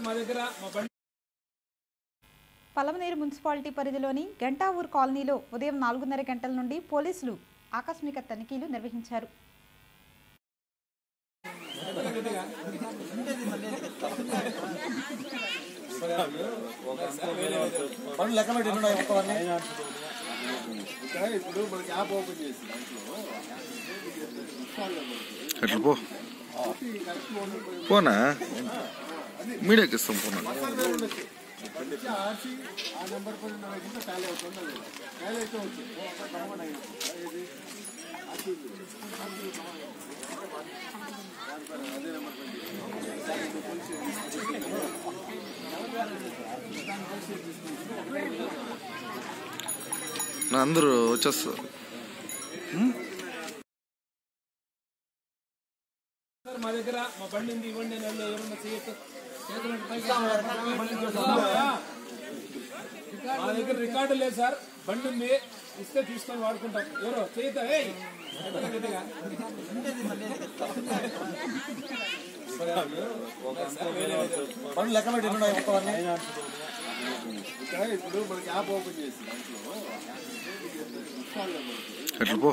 మా దగ్గర మా బండి పలమనేరు మున్సిపాలిటీ పరిధిలోని గంటావూర్ కాలనీలో ఉదయం నాలుగున్నర గంటల నుండి పోలీసులు ఆకస్మిక తనిఖీలు నిర్వహించారు పనులు లెక్క పెట్టి ఉన్నాయి ఒక్కవన్నీ ఇప్పుడు మనకి యాప్ ఓపెన్ చేసి అట్లా పో పోనా మీడియాకి ఇస్తాం పోనా ఆర్సీ ఆ నెంబర్ పైన నడవకుండా ఖాళీ అవుతుంది ఖాళీ అయితే వచ్చింది అదే నెంబర్ పైన నా అందరూ వచ్చేస్తారు సార్ మా దగ్గర మా బండి ఉంది ఇవ్వండి అని వాళ్ళు ఎవరన్నా చేయొచ్చు చేతులంటే పైకి మా దగ్గర రికార్డు లేదు సార్ బండి ఉంది ఇస్తే తీసుకొని వాడుకుంటాం ఎవరో చేయితా ఏయ్ గట్టిగా, గట్టిగా. పనులు లెక్క పెట్టి ఉన్నాయి ఒక్కవన్నీ ఇప్పుడు మనకి యాప్ ఓపెన్ చేసి అట్లా పో